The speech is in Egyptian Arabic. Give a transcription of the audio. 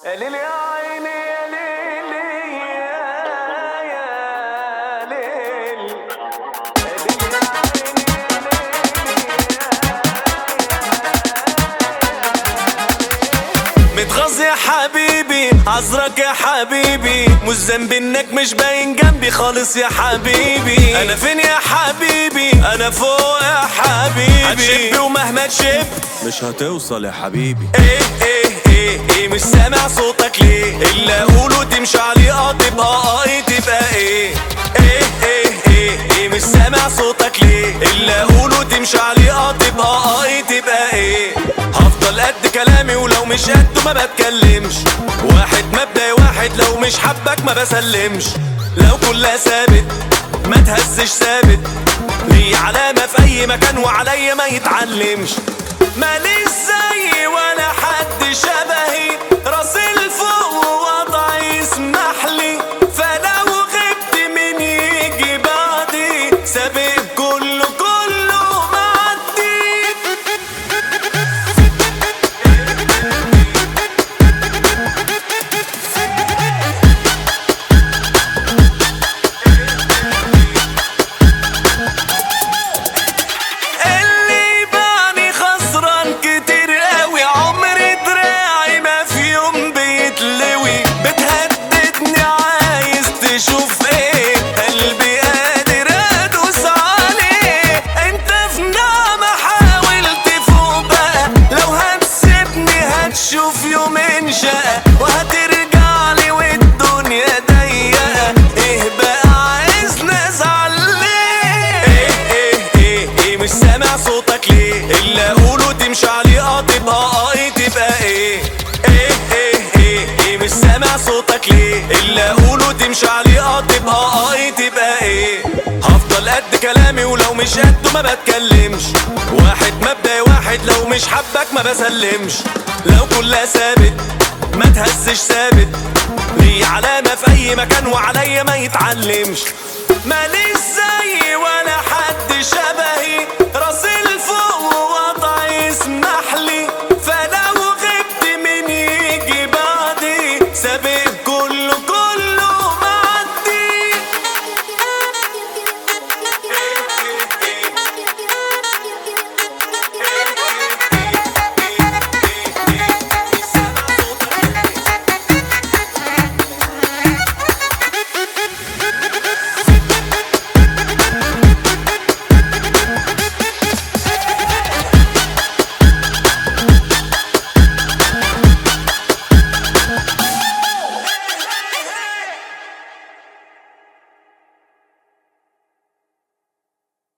ليل يا عيني يا ليل يا يا ليل ليل يا عيني يا ليل متغاظ يا حبيبي عذرك يا حبيبي مش ذنبي انك مش باين جنبي خالص يا حبيبي انا فين يا حبيبي انا فوق يا حبيبي هتشب ومهما تشب مش هتوصل يا حبيبي ايه ايه ايه ايه مش سامع صوتك ليه اللي اقوله تمشي عليه اه تبقى اه إيه تبقى ايه ايه ايه ايه ايه مش سامع صوتك ليه اللي اقوله تمشي عليه اه تبقى اه إيه تبقى ايه هفضل قد كلامي ولو مش قده ما بتكلمش واحد مبدأ واحد لو مش حبك ما بسلمش لو كلها ثابت ما تهزش ثابت ليه علامة في أي مكان وعليا ما يتعلمش ماليش زي ولا حد شبهي راسي لفوق ووضعي يسمح لي فلو غبت من يجي بعدي سابق كله كله معدي اللي باني خسران كتير قوي عمري دراعي ما في يوم بيتلوي بتهددني عايز تشوف ايه قلبي قادر ادوس عليه انت في نعمة حاول تفوق بقى لو هتسيبني هتشوف يومين شقة وهترجع لي والدنيا ضيقة ايه بقى عايزني ازعل ليه ايه ايه ايه ايه مش سامع صوتك ليه اللي اقوله تمشي عليه اه تبقى اه إيه تبقى ايه ايه ايه ايه ايه مش سامع صوتك ليه اللي اقوله تمشي عليه اه تبقى اه إيه تبقى ايه هفضل قد كلامي ولو مش قده ما بتكلمش واحد مبدأ واحد لو مش حبك ما بسلمش لو كلها ثابت ما تهزش ثابت ليه علامة في أي مكان وعليا ما يتعلمش ماليش زي ولا حد شبهي راسي لفوق